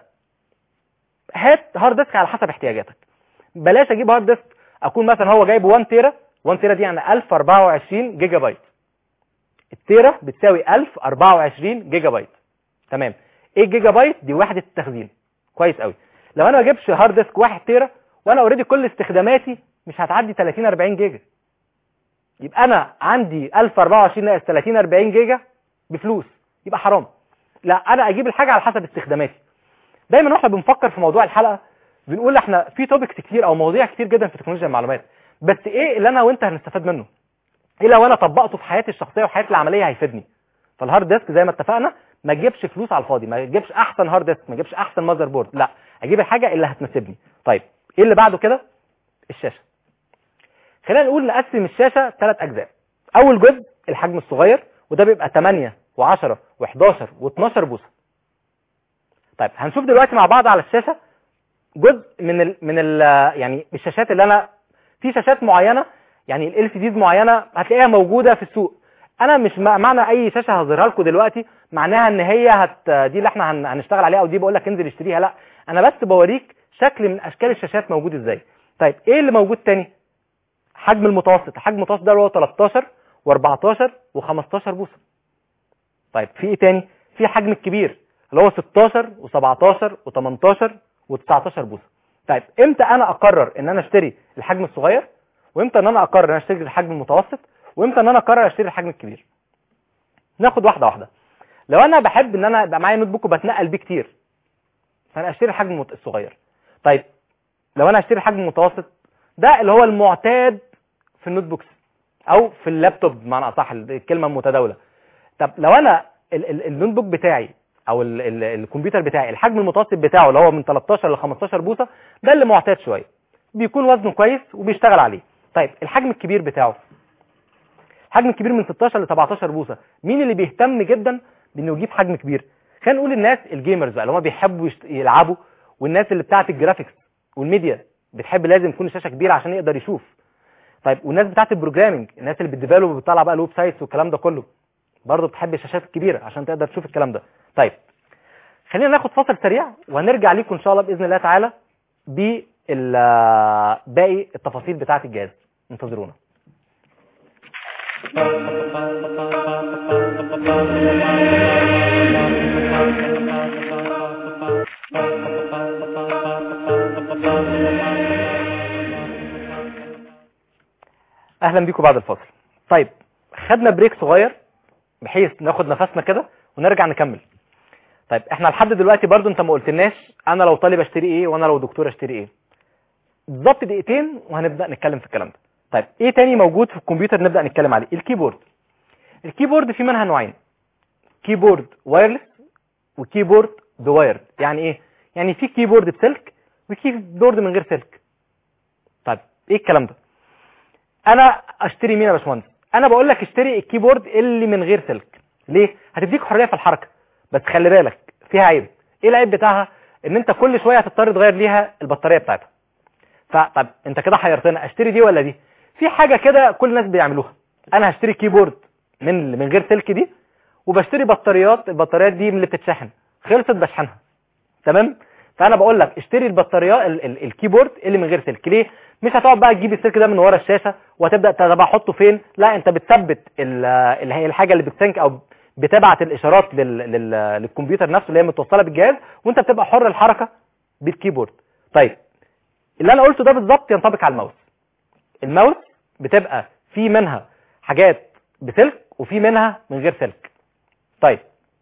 هات هارد ديسك على حسب احتياجاتك بلاش اجيب هارد ديسك اكون مثلا هو جايب 1 تيرا 1 تيرا دي يعني 1024 جيجا بايت التيرا بتساوي 1024 جيجا بايت تمام ايه جيجا بايت دي وحده التخزين كويس قوي لو انا ما اجيبش هارد ديسك 1 تيرا وانا اوريدي كل استخداماتي مش هتعدي 30 40 جيجا يبقى انا عندي 1024 ناقص 30 40 جيجا بفلوس يبقى حرام لا انا اجيب الحاجه على حسب استخداماتي دايما واحنا بنفكر في موضوع الحلقه بنقول احنا في توبكس كتير او مواضيع كتير جدا في تكنولوجيا المعلومات بس ايه اللي انا وانت هنستفاد منه ايه لو انا طبقته في حياتي الشخصيه وحياتي العمليه هيفيدني فالهارد ديسك زي ما اتفقنا ما تجيبش فلوس على الفاضي ما تجيبش احسن هارد ديسك ما تجيبش احسن ماذر بورد لا اجيب الحاجه اللي هتناسبني طيب ايه اللي بعده كده الشاشه خلينا نقول نقسم الشاشه ثلاث اجزاء اول جزء الحجم الصغير وده بيبقى 8 و10 و11 و12 بوصه طيب هنشوف دلوقتي مع بعض على الشاشه جزء من ال من ال يعني الشاشات اللي انا في شاشات معينه يعني ال سي ديز معينه هتلاقيها موجوده في السوق انا مش مع- معنى اي شاشه هظهرها لكم دلوقتي معناها ان هي هت دي اللي احنا هن- هنشتغل عليها او دي بقول لك انزل اشتريها لا انا بس بوريك شكل من اشكال الشاشات موجود ازاي طيب ايه اللي موجود تاني حجم المتوسط حجم المتوسط ده اللي هو 13 و14 و15 بوصه طيب في ايه تاني في حجم الكبير اللي هو 16 و17 و18 و19 بوصه طيب امتى انا اقرر ان انا اشتري الحجم الصغير وامتى ان انا اقرر ان انا اشتري الحجم المتوسط وامتى ان انا اقرر اشتري الحجم الكبير ناخد واحده واحده لو انا بحب ان انا يبقى معايا نوت بوك وبتنقل بيه كتير فانا اشتري الحجم المت- الصغير طيب لو انا اشتري الحجم المتوسط ده اللي هو المعتاد في النوت بوكس او في اللابتوب بمعنى اصح الكلمه المتداوله طب لو انا ال- ال- النوت بوك بتاعي او ال ال الكمبيوتر بتاعي الحجم المتوسط بتاعه اللي هو من 13 ل 15 بوصه ده اللي معتاد شويه بيكون وزنه كويس وبيشتغل عليه طيب الحجم الكبير بتاعه الحجم الكبير من 16 ل 17 بوصه مين اللي بيهتم جدا بانه يجيب حجم كبير خلينا نقول الناس الجيمرز بقى اللي هم بيحبوا يشت- يلعبوا والناس اللي بتاعه الجرافيكس والميديا بتحب لازم يكون الشاشه كبيره عشان يقدر يشوف طيب والناس بتاعه البروجرامنج الناس اللي بتديفلوب وبتطلع بقى الويب سايتس والكلام ده كله برضه بتحب الشاشات الكبيره عشان تقدر تشوف الكلام ده طيب خلينا ناخد فاصل سريع وهنرجع لكم ان شاء الله باذن الله تعالى باقي التفاصيل بتاعه الجهاز انتظرونا اهلا بيكم بعد الفاصل طيب خدنا بريك صغير بحيث ناخد نفسنا كده ونرجع نكمل طيب احنا لحد دلوقتي برضو انت ما قلتلناش انا لو طالب اشتري ايه وانا لو دكتور اشتري ايه بالظبط دقيقتين وهنبدا نتكلم في الكلام ده طيب ايه تاني موجود في الكمبيوتر نبدا نتكلم عليه الكيبورد الكيبورد في منها نوعين كيبورد وايرلس وكيبورد بوايرد يعني ايه يعني في كيبورد بسلك وكيبورد من غير سلك طيب ايه الكلام ده انا اشتري مين يا باشمهندس انا بقول لك اشتري الكيبورد اللي من غير سلك ليه هتديك حريه في الحركه بس خلي بالك فيها عيب ايه العيب بتاعها ان انت كل شويه هتضطر تغير ليها البطاريه بتاعتها فطب انت كده حيرتنا اشتري دي ولا دي في حاجه كده كل الناس بيعملوها انا هشتري كيبورد من من غير سلك دي وبشتري بطاريات البطاريات دي من اللي بتتشحن خلصت بشحنها تمام فانا بقول لك اشتري البطاريات ال ال الكيبورد اللي من غير سلك ليه مش هتقعد بقى تجيب السلك ده من ورا الشاشه وهتبدا طب احطه فين لا انت بتثبت ال- اللي هي الحاجه اللي بتسنك او بتبعت الاشارات لل... لل... للكمبيوتر نفسه اللي هي متوصله بالجهاز وانت بتبقى حر الحركه بالكيبورد طيب اللي انا قلته ده بالظبط ينطبق على الماوس الماوس بتبقى في منها حاجات بسلك وفي منها من غير سلك طيب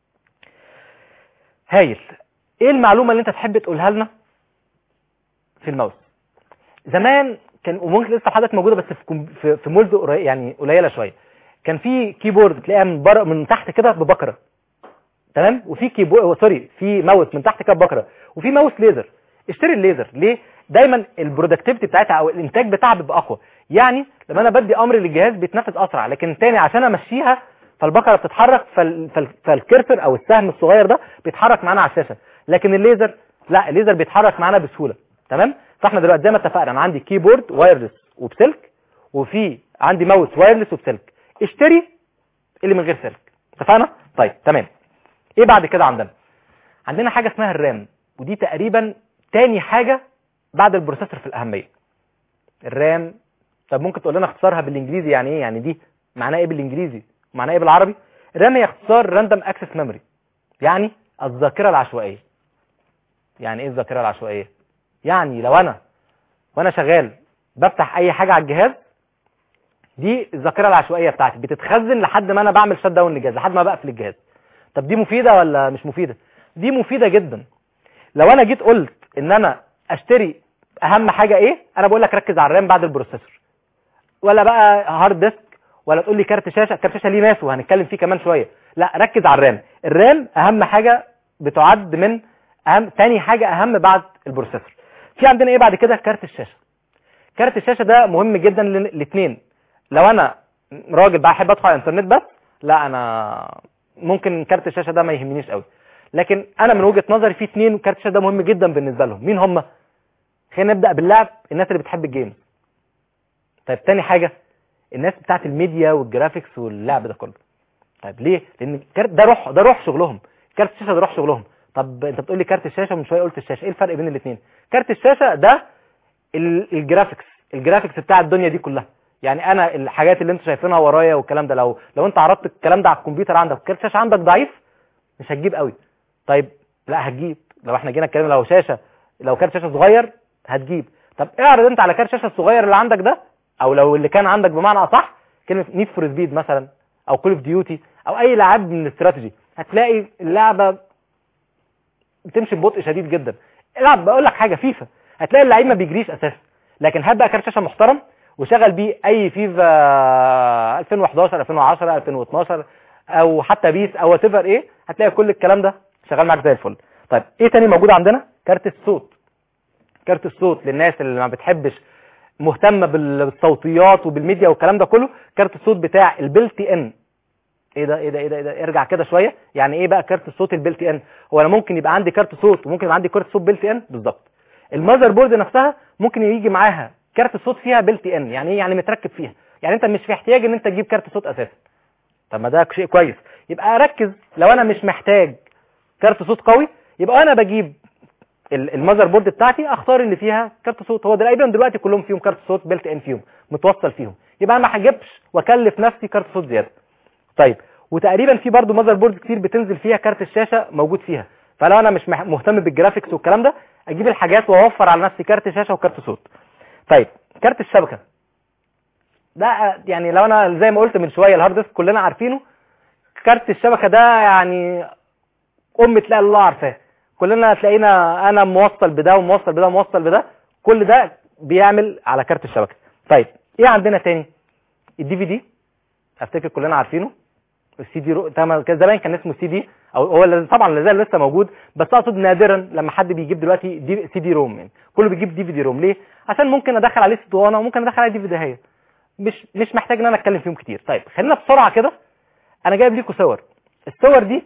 هايل ايه المعلومه اللي انت تحب تقولها لنا في الماوس زمان كان وممكن لسه حضرتك موجوده بس في كم- في, في مولد قري- يعني قليله شويه كان في كيبورد تلاقيها من بره من تحت كده ببكره تمام وفي كيبورد سوري في ماوس من تحت كده ببكره وفي ماوس ليزر اشتري الليزر ليه دايما البرودكتيفيتي بتاعتها او الانتاج بتاعها بيبقى اقوى يعني لما انا بدي امر للجهاز بيتنفذ اسرع لكن تاني عشان امشيها فالبكره بتتحرك فال... فال... فالكرسر او السهم الصغير ده بيتحرك معانا على الشاشه لكن الليزر لا الليزر بيتحرك معانا بسهوله تمام فاحنا دلوقتي زي ما اتفقنا انا عندي كيبورد وايرلس وبسلك وفي عندي ماوس وايرلس وبسلك اشتري اللي من غير سلك اتفقنا طيب تمام ايه بعد كده عندنا عندنا حاجه اسمها الرام ودي تقريبا تاني حاجه بعد البروسيسور في الاهميه الرام طب ممكن تقول لنا اختصارها بالانجليزي يعني ايه يعني دي معناها ايه بالانجليزي معناها ايه بالعربي الرام هي اختصار راندوم اكسس ميموري يعني الذاكره العشوائيه يعني ايه الذاكره العشوائيه يعني لو انا وانا شغال بفتح اي حاجه على الجهاز دي الذاكره العشوائيه بتاعتي بتتخزن لحد ما انا بعمل شت داون للجهاز لحد ما بقفل الجهاز طب دي مفيده ولا مش مفيده دي مفيده جدا لو انا جيت قلت ان انا اشتري اهم حاجه ايه انا بقول لك ركز على الرام بعد البروسيسور ولا بقى هارد ديسك ولا تقول لي كارت شاشه كارت شاشه ليه ناس وهنتكلم فيه كمان شويه لا ركز على الرام الرام اهم حاجه بتعد من اهم تاني حاجه اهم بعد البروسيسور في عندنا ايه بعد كده كارت الشاشه كارت الشاشه ده مهم جدا للاثنين لو انا راجل بقى احب ادخل على الانترنت بس لا انا ممكن كارت الشاشه ده ما يهمنيش قوي لكن انا من وجهه نظري في اثنين كارت الشاشه ده مهم جدا بالنسبه لهم مين هم خلينا نبدا باللعب الناس اللي بتحب الجيمز طيب تاني حاجه الناس بتاعت الميديا والجرافيكس واللعب ده كله طيب ليه لان كارت ده روح ده روح شغلهم كارت الشاشه ده روح شغلهم طب انت بتقول لي كارت الشاشه ومن شويه قلت الشاشه ايه الفرق بين الاثنين كارت الشاشه ده ال- الجرافيكس الجرافيكس بتاع الدنيا دي كلها يعني انا الحاجات اللي انتوا شايفينها ورايا والكلام ده لو لو انت عرضت الكلام ده على الكمبيوتر عندك كارت الشاشه عندك ضعيف مش هتجيب قوي طيب لا هتجيب لو احنا جينا اتكلمنا لو شاشه لو كارت شاشه صغير هتجيب طب اعرض انت على كارت الشاشه الصغير اللي عندك ده او لو اللي كان عندك بمعنى اصح كلمه نيد فور سبيد مثلا او كول اوف ديوتي او اي لعب من الاستراتيجي هتلاقي اللعبه بتمشي ببطء شديد جدا العب بقول لك حاجه فيفا هتلاقي اللعيب ما بيجريش اساسا لكن هات بقى كارت شاشه محترم وشغل بيه اي فيفا 2011 2010 2012 او حتى بيس او وات ايه هتلاقي كل الكلام ده شغال معاك زي الفل طيب ايه تاني موجود عندنا كارت الصوت كارت الصوت للناس اللي ما بتحبش مهتمه بال- بالصوتيات وبالميديا والكلام ده كله كارت الصوت بتاع البلتي ان ايه ده ايه ده ايه ده, إيه ده؟ ارجع كده شويه يعني ايه بقى كارت الصوت البلتي ان هو انا ممكن يبقى عندي كارت صوت وممكن يبقى عندي كارت صوت بلتي ان بالظبط المذر بورد نفسها ممكن يجي معاها كارت الصوت فيها بلتي ان يعني ايه يعني متركب فيها يعني انت مش في احتياج ان انت تجيب كارت صوت اساسا طب ما ده شيء كويس يبقى ركز لو انا مش محتاج كارت صوت قوي يبقى انا بجيب ال- المذر بورد بتاعتي اختار اللي فيها كارت صوت هو تقريبا دلوقتي كلهم فيهم كارت صوت بيلت ان فيهم متوصل فيهم يبقى انا ما هجيبش واكلف نفسي كارت صوت زياده طيب وتقريبا في برضو مذر بورد كتير بتنزل فيها كارت الشاشه موجود فيها فلو انا مش مح- مهتم بالجرافيكس والكلام ده اجيب الحاجات واوفر على نفسي كارت شاشه وكارت صوت طيب كارت الشبكه ده آه، يعني لو انا زي ما قلت من شويه الهارد ديسك كلنا عارفينه كارت الشبكه ده يعني ام تلاقي الله عارفاه كلنا تلاقينا انا موصل بده وموصل بده وموصل بده كل ده بيعمل على كارت الشبكه طيب ايه عندنا تاني الدي في دي افتكر كلنا عارفينه السي دي رو... طبعا كان زمان كان اسمه سي دي او هو اللي- طبعا لا زال لسه موجود بس اقصد نادرا لما حد بيجيب دلوقتي دي سي دي روم يعني كله بيجيب دي في دي روم ليه عشان ممكن ادخل عليه اسطوانه وممكن ادخل عليه دي في دي هي مش مش محتاج ان انا اتكلم فيهم كتير طيب خلينا بسرعه كده انا جايب لكم صور الصور دي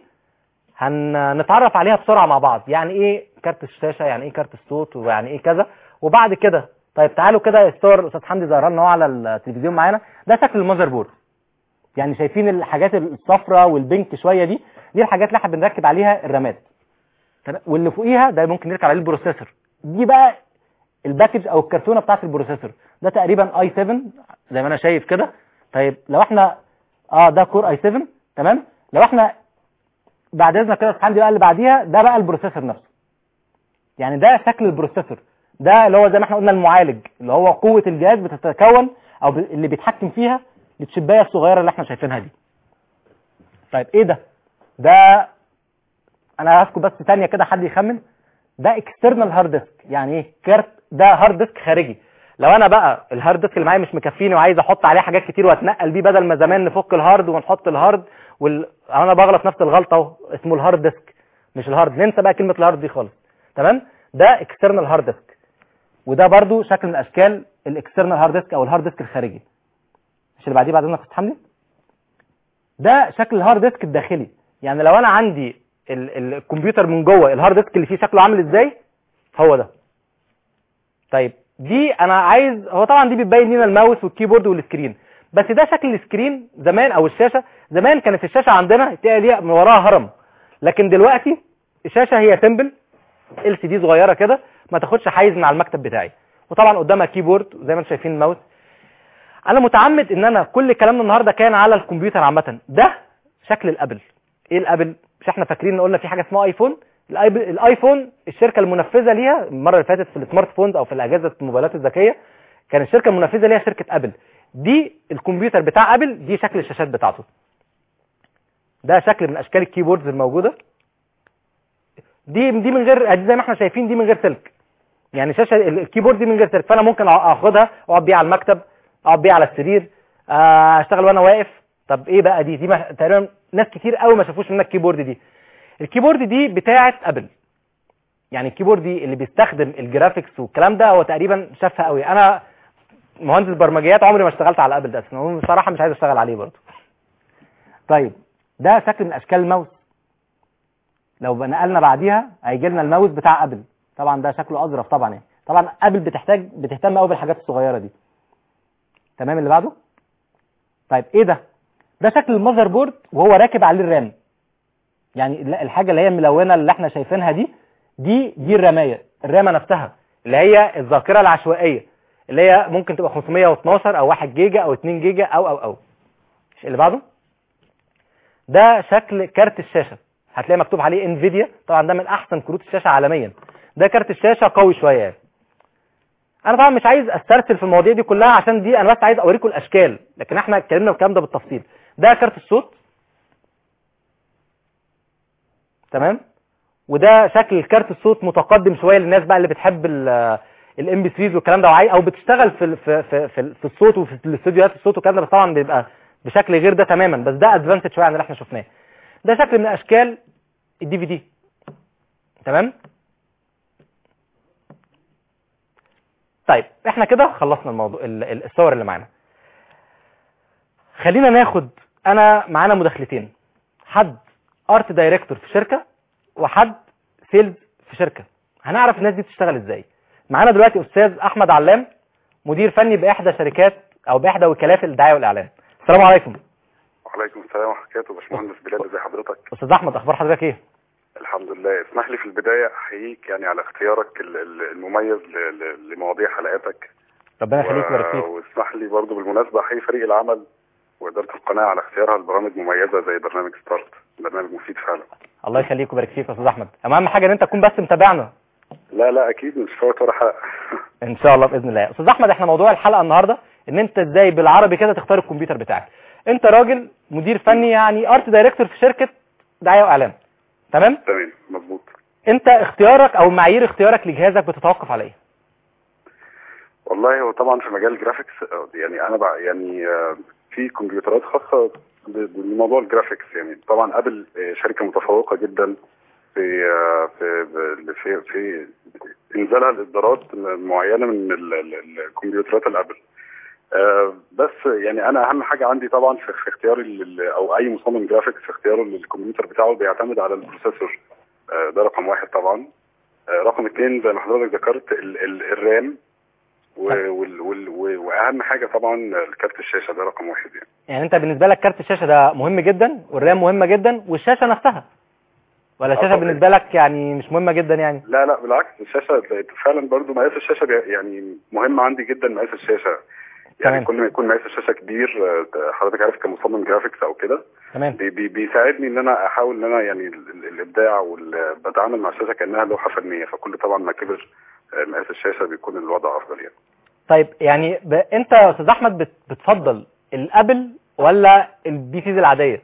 هنتعرف عليها بسرعه مع بعض يعني ايه كارت الشاشه يعني ايه كارت الصوت ويعني ايه كذا وبعد كده طيب تعالوا كده الصور استاذ حمدي ظهر لنا اهو على التلفزيون معانا ده شكل المذر بورد يعني شايفين الحاجات الصفراء والبنك شويه دي دي الحاجات اللي احنا بنركب عليها الرامات تمام؟ واللي فوقيها ده ممكن نركب عليه البروسيسور دي بقى الباكج او الكرتونه بتاعت البروسيسور ده تقريبا اي 7 زي ما انا شايف كده طيب لو احنا اه ده كور اي 7 تمام لو احنا بعد اذنك كده الحمد لله اللي بعديها ده بقى البروسيسور نفسه يعني ده شكل البروسيسور ده اللي هو زي ما احنا قلنا المعالج اللي هو قوه الجهاز بتتكون او ب- اللي بيتحكم فيها الشبايه الصغيره اللي احنا شايفينها دي طيب ايه ده ده انا هسكت بس ثانيه كده حد يخمن ده اكسترنال هارد ديسك يعني ايه كارت ده هارد ديسك خارجي لو انا بقى الهارد ديسك اللي معايا مش مكفيني وعايز احط عليه حاجات كتير واتنقل بيه بدل ما زمان نفك الهارد ونحط الهارد وال... انا بغلط نفس الغلطه اهو اسمه الهارد ديسك مش الهارد ننسى بقى كلمه الهارد دي خالص تمام ده اكسترنال هارد ديسك وده برضو شكل من اشكال الاكسترنال هارد ديسك او الهارد ديسك الخارجي مش اللي بعديه بعد اذنك يا أستاذ حمدي ده شكل الهارد ديسك الداخلي يعني لو انا عندي ال ال الكمبيوتر من جوه الهارد ديسك اللي فيه شكله عامل ازاي هو ده طيب دي انا عايز هو طبعا دي بتبين لنا الماوس والكيبورد والسكرين بس ده شكل السكرين زمان او الشاشه زمان كانت الشاشه عندنا تلاقي ليها من وراها هرم لكن دلوقتي الشاشه هي سيمبل ال سي دي صغيره كده ما تاخدش حيز من على المكتب بتاعي وطبعا قدامها كيبورد زي ما انتم شايفين الماوس انا متعمد ان انا كل كلامنا النهارده كان على الكمبيوتر عامه ده شكل الابل ايه الابل مش احنا فاكرين ان قلنا في حاجه اسمها ايفون الآيب- الايفون الشركه المنفذه ليها المره اللي فاتت في السمارت فونز او في الاجهزه الموبايلات الذكيه كان الشركه المنفذه ليها شركه ابل دي الكمبيوتر بتاع ابل دي شكل الشاشات بتاعته ده شكل من اشكال الكيبوردز الموجوده دي دي من غير دي زي ما احنا شايفين دي من غير سلك يعني شاشه ال- الكيبورد دي من غير سلك فانا ممكن أ- اخدها اقعد بيها على المكتب اقعد بيها على السرير آه، اشتغل وانا واقف طب ايه بقى دي دي ما- تقريبا ناس كتير قوي ما شافوش منها الكيبورد دي الكيبورد دي بتاعه ابل يعني الكيبورد دي اللي بيستخدم الجرافيكس والكلام ده هو تقريبا شافها قوي انا مهندس برمجيات عمري ما اشتغلت على ابل ده اصلا بصراحه مش عايز اشتغل عليه برضه طيب ده شكل من اشكال الماوس لو نقلنا بعديها هيجي لنا الماوس بتاع ابل طبعا ده شكله اظرف طبعا يعني طبعا ابل بتحتاج بتهتم قوي بالحاجات الصغيره دي تمام اللي بعده طيب ايه ده ده شكل المذر بورد وهو راكب عليه الرام يعني ال- الحاجه اللي هي الملونه اللي احنا شايفينها دي دي دي الرمايه الرامه نفسها اللي هي الذاكره العشوائيه اللي هي ممكن تبقى 512 او 1 جيجا او 2 جيجا او او او اللي بعده ده شكل كارت الشاشه هتلاقي مكتوب عليه انفيديا طبعا ده من احسن كروت الشاشه عالميا ده كارت الشاشه قوي شويه يعني انا طبعا مش عايز استرسل في المواضيع دي كلها عشان دي انا بس عايز اوريكم الاشكال لكن احنا اتكلمنا في الكلام ده بالتفصيل ده كارت الصوت تمام وده شكل كارت الصوت متقدم شويه للناس بقى اللي بتحب الام بي 3 والكلام ده وعاي او بتشتغل في ال- في في في, في الصوت وفي الاستوديوهات الصوت والكلام ده بس طبعا بيبقى بشكل غير ده تماما بس ده ادفانسد شويه عن اللي احنا شفناه ده شكل من اشكال الدي في دي تمام طيب احنا كده خلصنا الموضوع ال- ال- الصور اللي معانا خلينا ناخد انا معانا مداخلتين حد ارت دايركتور في شركه وحد سيلز في شركه هنعرف الناس دي بتشتغل ازاي معانا دلوقتي استاذ احمد علام مدير فني باحدى شركات او باحدى وكالات الدعايه والاعلان السلام عليكم وعليكم السلام ورحمة الله وبركاته باشمهندس بلال ازي حضرتك استاذ احمد اخبار حضرتك ايه الحمد لله اسمح لي في البداية احييك يعني على اختيارك ال- ال- المميز ل- ل- لمواضيع حلقاتك ربنا يخليك ويبارك فيك واسمح لي برضو بالمناسبة احيي فريق العمل وإدارة القناة على اختيارها لبرامج مميزة زي برنامج ستارت برنامج مفيد فعلا الله يخليك ويبارك فيك يا استاذ احمد اهم حاجه ان انت تكون بس متابعنا لا لا اكيد مش فوت ولا حلقة ان شاء الله باذن الله استاذ احمد احنا موضوع الحلقه النهارده ان انت ازاي بالعربي كده تختار الكمبيوتر بتاعك انت راجل مدير فني يعني ارت دايركتور في شركه دعايه واعلان تمام تمام مظبوط انت اختيارك او معايير اختيارك لجهازك بتتوقف على ايه والله هو طبعا في مجال الجرافيكس آه، يعني انا بقى يعني آه، في كمبيوترات خاصة ب- بموضوع الجرافيكس يعني طبعا ابل آه، شركة متفوقة جدا في آه، في في في, في انزالها الاصدارات معينة من ال- ال- الكمبيوترات الابل آه، بس يعني انا اهم حاجة عندي طبعا في في اختياري لل- او اي مصمم جرافيكس في اختياره للكمبيوتر بتاعه بيعتمد على البروسيسور آه، ده رقم واحد طبعا آه، رقم اثنين زي ما حضرتك ذكرت ال- ال- الرام و- وال- وال- و- واهم حاجه طبعا كارت الشاشه ده رقم واحد يعني يعني انت بالنسبه لك كارت الشاشه ده مهم جدا والرام مهمه جدا والشاشه نفسها ولا الشاشه طبعاً. بالنسبه لك يعني مش مهمه جدا يعني لا لا بالعكس الشاشه فعلا برضو مقاس الشاشه بي- يعني مهم عندي جدا مقاس الشاشه يعني تمام. كل ما يكون مقاس الشاشه كبير آه، حضرتك عارف كمصمم جرافيكس او كده تمام بي بي بيساعدني ان انا احاول ان انا يعني ال- ال- الابداع وبتعامل مع الشاشه كانها لوحه فنيه فكل طبعا ما كبر آه، مقاس الشاشه بيكون الوضع افضل يعني طيب يعني ب... انت يا استاذ احمد بت... بتفضل الابل ولا البي سيز العاديه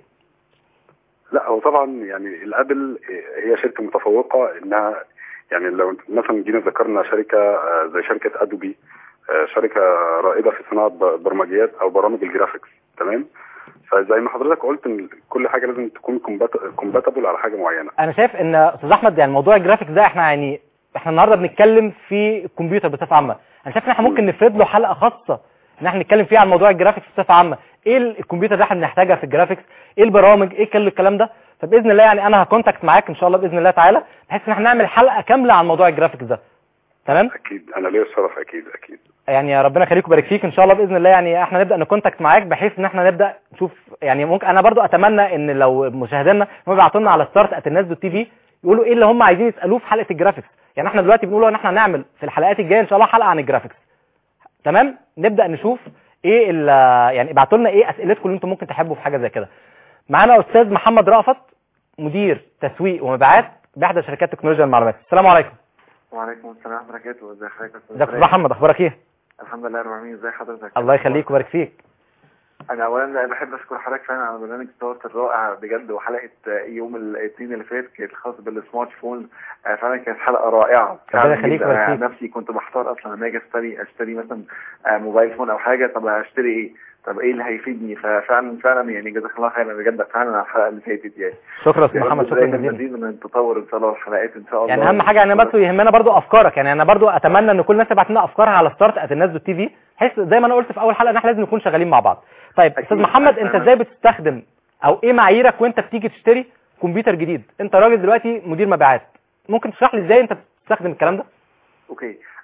لا هو طبعا يعني الابل هي شركه متفوقه انها يعني لو مثلا جينا ذكرنا شركه آه، زي شركه ادوبي آه، شركه رائده في صناعه ب- برمجيات او برامج الجرافيكس تمام فزي ما حضرتك قلت ان كل حاجه لازم تكون كومباتبل على حاجه معينه انا شايف ان استاذ احمد يعني موضوع الجرافيكس ده احنا يعني احنا النهارده بنتكلم في الكمبيوتر بصفه عامه انا شايف ان احنا ممكن نفرد له حلقه خاصه ان احنا نتكلم فيها عن موضوع الجرافيكس بصفه عامه ايه ال- الكمبيوتر ده احنا بنحتاجها في الجرافيكس ايه البرامج ايه كل الكلام ده فباذن الله يعني انا هكونتاكت معاك ان شاء الله باذن الله تعالى بحيث ان احنا نعمل حلقه كامله عن موضوع الجرافيكس ده تمام اكيد انا ليا الشرف اكيد اكيد يعني يا ربنا يخليك ويبارك فيك ان شاء الله باذن الله يعني احنا نبدا نكونتاكت معاك بحيث ان احنا نبدا نشوف يعني ممكن انا برضو اتمنى ان لو مشاهدينا هم يبعتوا لنا على ستارت الناس دوت تي في يقولوا ايه اللي هم عايزين يسالوه في حلقه الجرافيكس يعني احنا دلوقتي بنقول ان احنا هنعمل في الحلقات الجايه ان شاء الله حلقه عن الجرافيكس تمام نبدا نشوف ايه ال- يعني ابعتوا لنا ايه اسئلتكم اللي انتم ممكن تحبوا في حاجه زي كده معانا استاذ محمد رأفت مدير تسويق ومبيعات باحدى شركات تكنولوجيا المعلومات السلام عليكم وعليكم السلام ورحمة الله وبركاته ازي حضرتك يا أستاذ ازيك يا استاذ إبراهيم؟ محمد اخبارك ايه الحمد لله رب العالمين ازي حضرتك الله يخليك ويبارك فيك انا اولا بحب اشكر حضرتك فعلا على برنامج ستارت الرائع بجد وحلقه يوم الاثنين اللي فات كانت خاصه بالسمارت فون آه، فعلا كانت حلقه رائعه فعلا يخليك جداً. ويبارك انا فيك. نفسي كنت محتار اصلا لما اجي اشتري اشتري مثلا آه، موبايل فون او حاجه طب هشتري ايه طب ايه اللي هيفيدني ففعلا فعلا يعني جزاك الله خيرا بجد فعلا على الحلقه اللي فاتت يعني شكرا يا استاذ يا رب محمد شكرا دايماً جزيلا مزيد من التطور ان شاء الله والحلقات ان شاء الله يعني اهم حاجه انا بس يهمنا برضو افكارك يعني انا برضو اتمنى ان كل الناس تبعت لنا افكارها على ستارت ات الناس دوت تي في بحيث زي ما انا قلت في اول حلقه ان احنا لازم نكون شغالين مع بعض طيب استاذ محمد انت ازاي بتستخدم او ايه معاييرك وانت بتيجي تشتري كمبيوتر جديد انت راجل دلوقتي مدير مبيعات ممكن تشرح لي ازاي انت بتستخدم الكلام ده اوكي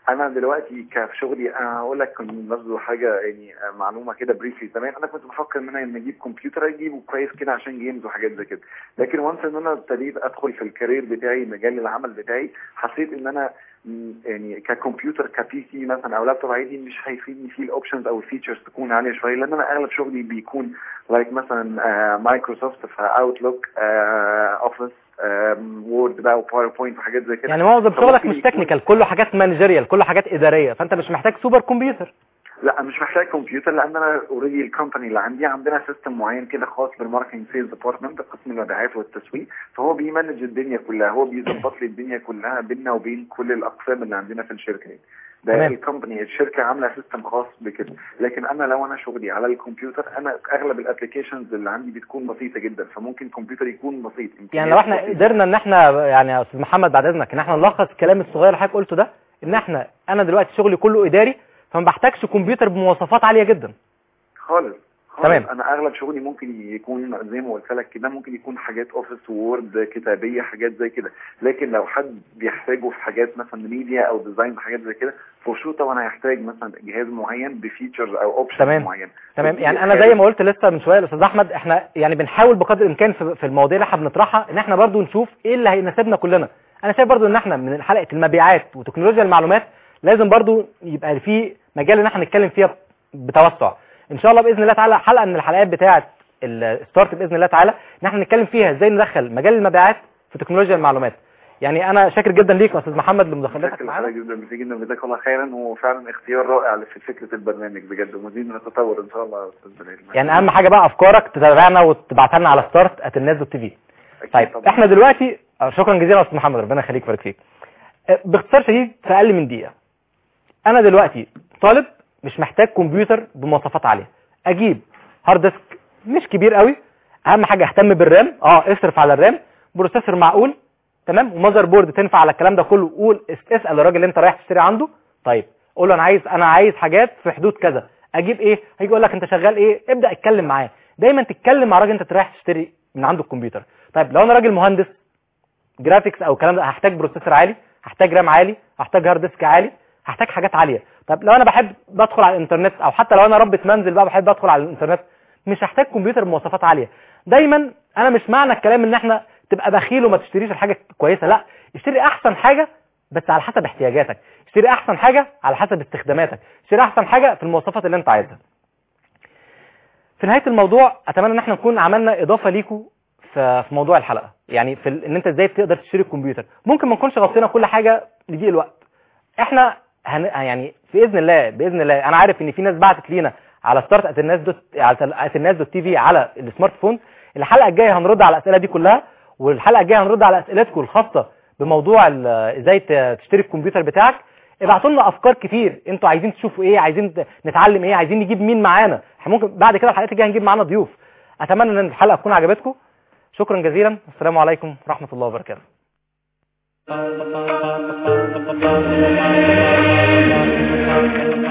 انا دلوقتي كفي شغلي انا هقول لك كنت برضه حاجه يعني آه، معلومه كده بريفلي زمان انا كنت بفكر ان انا لما اجيب كمبيوتر اجيبه كويس كده عشان جيمز وحاجات زي كده لكن وانس ان انا ابتديت ادخل في الكارير بتاعي مجال العمل بتاعي حسيت ان انا م، يعني ككمبيوتر كبي سي مثلا او لابتوب عادي مش هيفيدني فيه الاوبشنز او الفيتشرز تكون عاليه شويه لان انا اغلب شغلي بيكون لايك مثلا آه، مايكروسوفت في اوتلوك اوفيس وورد بقى وباوربوينت وحاجات زي كده يعني معظم فممكن شغلك مش يكون- تكنيكال كله حاجات مانجيريال كله حاجات اداريه فانت مش محتاج سوبر كمبيوتر لا مش محتاج كمبيوتر لان انا اوريدي الكومباني اللي عندي عندنا سيستم معين كده خاص بالماركتنج سيلز ديبارتمنت قسم المبيعات والتسويق فهو بيمانج الدنيا كلها هو بيظبط لي الدنيا كلها بيننا وبين كل الاقسام اللي عندنا في الشركه دي ده تمام. الكومباني الشركه عامله سيستم خاص بكده لكن انا لو انا شغلي على الكمبيوتر انا اغلب الابلكيشنز اللي عندي بتكون بسيطه جدا فممكن الكمبيوتر يكون بسيط يعني لو احنا قدرنا ان احنا يعني يا استاذ محمد بعد اذنك ان احنا نلخص الكلام الصغير اللي حضرتك قلته ده ان احنا انا دلوقتي شغلي كله اداري فما بحتاجش كمبيوتر بمواصفات عاليه جدا خالص خالص. تمام. انا اغلب شغلي ممكن يكون زي ما قلت لك كده ممكن يكون حاجات اوفيس وورد كتابيه حاجات زي كده لكن لو حد بيحتاجه في حاجات مثلا ميديا او ديزاين حاجات زي كده فور شو طبعا هيحتاج مثلا جهاز معين بفيتشرز او اوبشنز تمام. معين تمام فدي يعني انا حاجة- زي ما قلت لسه من شويه الاستاذ احمد احنا يعني بنحاول بقدر الامكان في في المواضيع اللي احنا بنطرحها ان احنا برضو نشوف ايه اللي هيناسبنا كلنا انا شايف برضو ان احنا من حلقه المبيعات وتكنولوجيا المعلومات لازم برضو يبقى في مجال ان احنا نتكلم فيها بتوسع ان شاء الله باذن الله تعالى حلقه من الحلقات بتاعه الستارت باذن الله تعالى ان احنا نتكلم فيها ازاي ندخل مجال المبيعات في تكنولوجيا المعلومات يعني انا شاكر جدا ليك يا استاذ محمد لمداخلتك شكرا معانا لحضرتك جدا ميرسي جدا جزاك الله خيرا وفعلا اختيار رائع في فكره البرنامج بجد ومزيد من التطور ان شاء الله يا استاذ بلال يعني اهم حاجه بقى افكارك تتابعنا وتبعتها لنا على ستارت @الناس دوت تي في طيب طبعاً. احنا دلوقتي آه، شكرا جزيلا يا استاذ محمد ربنا يخليك ويبارك فيك آه، باختصار شديد في اقل من دقيقه انا دلوقتي طالب مش محتاج كمبيوتر بمواصفات عاليه اجيب هارد ديسك مش كبير قوي اهم حاجه اهتم بالرام اه اصرف على الرام بروسيسور معقول تمام ومذر بورد تنفع على الكلام ده كله قول اس- اسال الراجل اللي انت رايح تشتري عنده طيب قول له انا عايز انا عايز حاجات في حدود كذا اجيب ايه هيجي يقول لك انت شغال ايه ابدا اتكلم معاه دايما تتكلم مع راجل انت رايح تشتري من عنده الكمبيوتر طيب لو انا راجل مهندس جرافيكس او الكلام ده هحتاج بروسيسور عالي هحتاج رام عالي هحتاج هارد ديسك عالي هحتاج حاجات عاليه طب لو انا بحب بدخل على الانترنت او حتى لو انا ربة منزل بقى بحب ادخل على الانترنت مش هحتاج كمبيوتر بمواصفات عاليه دايما انا مش معنى الكلام ان احنا تبقى بخيل وما تشتريش الحاجه كويسه لا اشتري احسن حاجه بس على حسب احتياجاتك اشتري احسن حاجه على حسب استخداماتك اشتري احسن حاجه في المواصفات اللي انت عايزها في نهايه الموضوع اتمنى ان احنا نكون عملنا اضافه ليكم في في موضوع الحلقه يعني في ال- ان انت ازاي تقدر تشتري الكمبيوتر ممكن ما نكونش غطينا كل حاجه لضيق الوقت احنا هن... يعني باذن الله باذن الله انا عارف ان في ناس بعتت لينا على ستارت الناس دوت على الناس دوت تي في على السمارت فون الحلقه الجايه هنرد على الاسئله دي كلها والحلقه الجايه هنرد على اسئلتكم الخاصه بموضوع ال- ازاي ت- تشتري الكمبيوتر بتاعك ابعتوا لنا افكار كتير انتوا عايزين تشوفوا ايه عايزين ت- نتعلم ايه عايزين نجيب مين معانا احنا ممكن بعد كده الحلقات الجايه نجيب معانا ضيوف اتمنى ان الحلقه تكون عجبتكم شكرا جزيلا السلام عليكم ورحمه الله وبركاته Thank you.